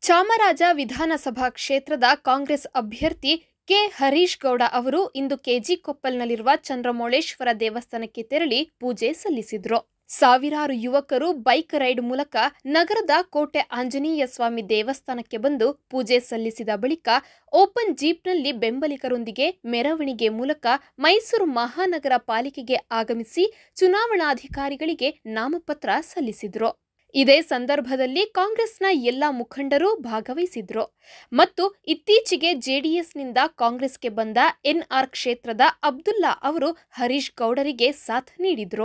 ಚಾಮರಾಜ ವಿಧಾನಸಭಾ ಕ್ಷೇತ್ರದ ಕಾಂಗ್ರೆಸ್ ಅಭ್ಯರ್ಥಿ ಕೆ ಹರೀಶ್ ಗೌಡ ಅವರು ಇಂದು ಕೆಜಿ ಕೊಪ್ಪಲ್ನಲ್ಲಿರುವ ಚಂದ್ರಮೌಳೇಶ್ವರ ದೇವಸ್ಥಾನಕ್ಕೆ ತೆರಳಿ ಪೂಜೆ ಸಲ್ಲಿಸಿದ್ರು ಸಾವಿರಾರು ಯುವಕರು ಬೈಕ್ ರೈಡ್ ಮೂಲಕ ನಗರದ ಕೋಟೆ ಆಂಜನೇಯ ಸ್ವಾಮಿ ದೇವಸ್ಥಾನಕ್ಕೆ ಬಂದು ಪೂಜೆ ಸಲ್ಲಿಸಿದ ಬಳಿಕ ಓಪನ್ ಜೀಪ್ನಲ್ಲಿ ಬೆಂಬಲಿಗರೊಂದಿಗೆ ಮೆರವಣಿಗೆ ಮೂಲಕ ಮೈಸೂರು ಮಹಾನಗರ ಪಾಲಿಕೆಗೆ ಆಗಮಿಸಿ ಚುನಾವಣಾಧಿಕಾರಿಗಳಿಗೆ ನಾಮಪತ್ರ ಸಲ್ಲಿಸಿದ್ರು ಇದೇ ಸಂದರ್ಭದಲ್ಲಿ ಕಾಂಗ್ರೆಸ್ನ ಎಲ್ಲ ಮುಖಂಡರು ಭಾಗವಹಿಸಿದ್ರು ಮತ್ತು ಇತ್ತೀಚೆಗೆ ಜೆಡಿಎಸ್ನಿಂದ ಕಾಂಗ್ರೆಸ್ಗೆ ಬಂದ ಎನ್ಆರ್ ಕ್ಷೇತ್ರದ ಅಬ್ದುಲ್ಲಾ ಅವರು ಹರೀಶ್ ಗೌಡರಿಗೆ ಸಾಥ್ ನೀಡಿದ್ರು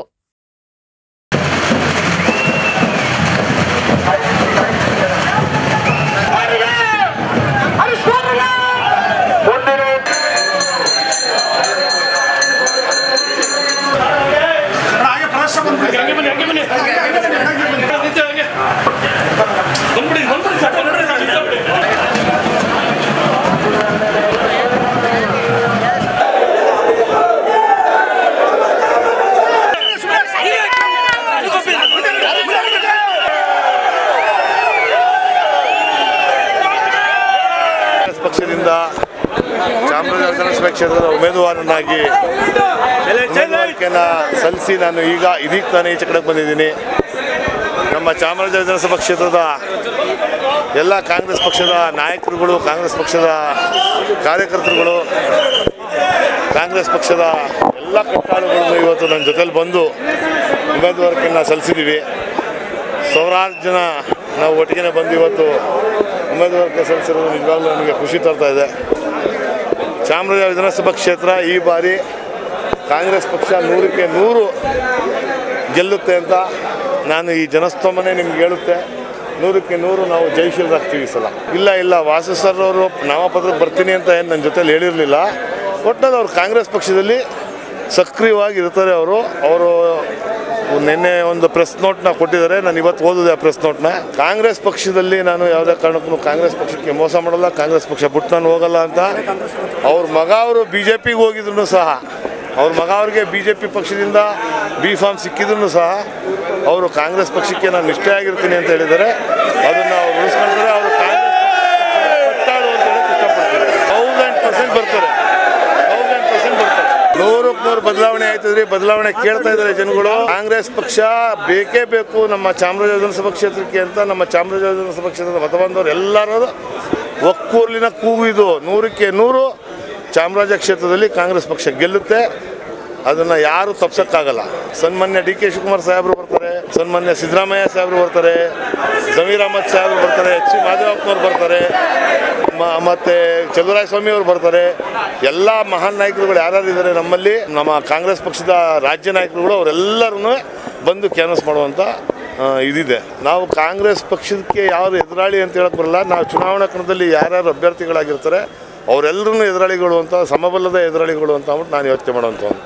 ಹಾಗೆ ಪ್ರದರ್ಶನ ಬಂದ್ಬಿಡಿ ಹಂಗೆ ಬನ್ನಿ ಹಂಗೆ ಬನ್ನಿ ನಿಂತು ಹಂಗೆ ಬಂದ್ಬಿಡಿ ಬಂದ್ಬಿಡಿ ಸಾಕು ನೋಡ್ರಿ ಸಾಕು ನಿಂತ್ಕೊಂಡ್ಬಿಡಿ. ಕಾಂಗ್ರೆಸ್ ಪಕ್ಷದಿಂದ ಚಾಮರಾಜನಗರ ವಿಧಾನಸಭಾ ಕ್ಷೇತ್ರದ ಉಮೇದುವಾರನಾಗಿ ಉಮೇದುವಾರಿಕೆಯನ್ನ ಸಲ್ಲಿಸಿ ನಾನು ಈಗ ಇದೀಗ ತಾನೇ ಈಚೆ ಕಡೆಗೆ ಬಂದಿದ್ದೀನಿ ನಮ್ಮ ಚಾಮರಾಜ ವಿಧಾನಸಭಾ ಕ್ಷೇತ್ರದ ಎಲ್ಲ ಕಾಂಗ್ರೆಸ್ ಪಕ್ಷದ ನಾಯಕರುಗಳು ಕಾಂಗ್ರೆಸ್ ಪಕ್ಷದ ಕಾರ್ಯಕರ್ತರುಗಳು ಕಾಂಗ್ರೆಸ್ ಪಕ್ಷದ ಎಲ್ಲ ಕಟ್ಟಾಳುಗಳನ್ನು ಇವತ್ತು ನನ್ನ ಜೊತೆಲಿ ಬಂದು ಉಮೇದುವಾರಿಕೆಯನ್ನು ಸಲ್ಲಿಸಿದ್ದೀವಿ ಸಾವಿರಾರು ಜನ ನಾವು ಒಟ್ಟಿಗೆ ಬಂದು ಇವತ್ತು ಉಮೇದುವಾರಿಕೆ ಸಲ್ಲಿಸಿರೋದು ನಿಜವಾಗ್ಲೂ ನನಗೆ ಖುಷಿ ತರ್ತಾ ಇದೆ ಚಾಮರಾಜ ವಿಧಾನಸಭಾ ಕ್ಷೇತ್ರ ಈ ಬಾರಿ ಕಾಂಗ್ರೆಸ್ ಪಕ್ಷ ನೂರಕ್ಕೆ ನೂರು ಗೆಲ್ಲುತ್ತೆ ಅಂತ ನಾನು ಈ ಜನಸ್ತೋಮನೆ ನಿಮ್ಗೆ ಹೇಳುತ್ತೆ ನೂರಕ್ಕೆ ನೂರು ನಾವು ಜಯಶೀಲರಾಗ್ತೀವಿ ಈ ಸಲ ಇಲ್ಲ ಇಲ್ಲ ವಾಸು ಸರ್ ಅವರು ನಾಮಪತ್ರಕ್ಕೆ ಬರ್ತೀನಿ ಅಂತ ಏನು ನನ್ನ ಜೊತೆಲಿ ಹೇಳಿರಲಿಲ್ಲ ಒಟ್ಟಿನಲ್ಲಿ ಅವ್ರು ಕಾಂಗ್ರೆಸ್ ಪಕ್ಷದಲ್ಲಿ ಸಕ್ರಿಯವಾಗಿ ಇರ್ತಾರೆ ಅವರು ಅವರು ನಿನ್ನೆ ಒಂದು ಪ್ರೆಸ್ ನೋಟ್ನ ಕೊಟ್ಟಿದ್ದಾರೆ ನಾನು ಇವತ್ತು ಓದಿದೆ ಆ ಪ್ರೆಸ್ ನೋಟ್ನ ಕಾಂಗ್ರೆಸ್ ಪಕ್ಷದಲ್ಲಿ ನಾನು ಯಾವುದೇ ಕಾರಣಕ್ಕೂ ಕಾಂಗ್ರೆಸ್ ಪಕ್ಷಕ್ಕೆ ಮೋಸ ಮಾಡಲ್ಲ ಕಾಂಗ್ರೆಸ್ ಪಕ್ಷ ಬಿಟ್ಟು ನಾನು ಹೋಗಲ್ಲ ಅಂತ ಅವ್ರ ಮಗ ಅವರು ಬಿ ಜೆ ಪಿಗೆ ಹೋಗಿದ್ರು ಸಹ ಅವ್ರ ಮಗ ಅವ್ರಿಗೆ ಬಿ ಜೆ ಪಿ ಪಕ್ಷದಿಂದ ಬಿ ಫಾರ್ಮ್ ಸಿಕ್ಕಿದ್ರು ಸಹ ಅವರು ಕಾಂಗ್ರೆಸ್ ಪಕ್ಷಕ್ಕೆ ನಾನು ನಿಷ್ಠೆ ಆಗಿರ್ತೀನಿ ಅಂತ ಹೇಳಿದ್ದಾರೆ ಅದನ್ನು ಅವ್ರು ಉಳಿಸ್ಕೊಂಡ್ರೆ ಅವರು ಕಾಂಗ್ರೆಸ್ ಪಕ್ಷದ ಕಟ್ಟಾಳು ಅಂತ ಹೇಳಕ್ಕೆ ಇಷ್ಟಪಡ್ತಾರೆ ತೌಸಂಡ್ ಪರ್ಸೆಂಟ್ ಬರ್ತಾರೆ ತೌಸಂಡ್ ಪರ್ಸೆಂಟ್ ಬರ್ತಾರೆ ನೂರಕ್ಕೆ ನೂರು ಬದಲಾವಣೆ ಆಯ್ತದ್ರಿ ಬದಲಾವಣೆ ಕೇಳ್ತಾ ಇದ್ದಾರೆ ಜನಗಳು ಕಾಂಗ್ರೆಸ್ ಪಕ್ಷ ಬೇಕೇ ಬೇಕು ನಮ್ಮ ಚಾಮರಾಜ ವಿಧಾನಸಭಾ ಕ್ಷೇತ್ರಕ್ಕೆ ಅಂತ ನಮ್ಮ ಚಾಮರಾಜ ವಿಧಾನಸಭಾ ಕ್ಷೇತ್ರದ ಮತ ಬಂದವರು ಎಲ್ಲರೂ ಒಕ್ಕೂರ್ಲಿನ ಕೂಗು ಇದು ನೂರಕ್ಕೆ ನೂರು ಚಾಮರಾಜ ಕ್ಷೇತ್ರದಲ್ಲಿ ಕಾಂಗ್ರೆಸ್ ಪಕ್ಷ ಗೆಲ್ಲುತ್ತೆ ಅದನ್ನು ಯಾರು ತಪ್ಸೋಕ್ಕಾಗಲ್ಲ ಸನ್ಮಾನ್ಯ ಡಿ ಕೆ ಶಿವಕುಮಾರ್ ಸಾಹೇಬರು ಬರ್ತಾರೆ ಸನ್ಮಾನ್ಯ ಸಿದ್ದರಾಮಯ್ಯ ಸಾಹೇಬರು ಬರ್ತಾರೆ ಜಮೀರ್ ಅಹಮದ್ ಸಾಹೇಬರು ಬರ್ತಾರೆ ಎಚ್ ಸಿ ಮಾದೇವಪ್ಪನವ್ರು ಬರ್ತಾರೆ ಮ- ಮತ್ತೆ ಚಲುವರಾಯ ಸ್ವಾಮಿ ಅವರು ಬರ್ತಾರೆ ಎಲ್ಲ ಮಹಾನ್ ನಾಯಕರುಗಳು ಯಾರ್ಯಾರು ಇದ್ದಾರೆ ನಮ್ಮಲ್ಲಿ ನಮ್ಮ ಕಾಂಗ್ರೆಸ್ ಪಕ್ಷದ ರಾಜ್ಯ ನಾಯಕರುಗಳು ಅವರೆಲ್ಲರೂ ಬಂದು ಕ್ಯಾನ್ವಸ್ ಮಾಡುವಂಥ ಆ, ಇದಿದೆ ನಾವು ಕಾಂಗ್ರೆಸ್ ಪಕ್ಷಕ್ಕೆ ಯಾರು ಎದುರಾಳಿ ಅಂತ ಹೇಳಕ್ ಬರಲ್ಲ ನಾವು ಚುನಾವಣಾ ಕಣದಲ್ಲಿ ಯಾರ್ಯಾರು ಅಭ್ಯರ್ಥಿಗಳಾಗಿರ್ತಾರೆ ಅವರೆಲ್ಲರೂ ಎದುರಾಳಿಗಳು ಅಂತ ಸಮಬಲ್ಲದ ಎದುರಾಳಿಗಳು ಅಂತ ಅಂದ್ಬಿಟ್ಟು ನಾನು ಯೋಚನೆ ಮಾಡೋವಂಥ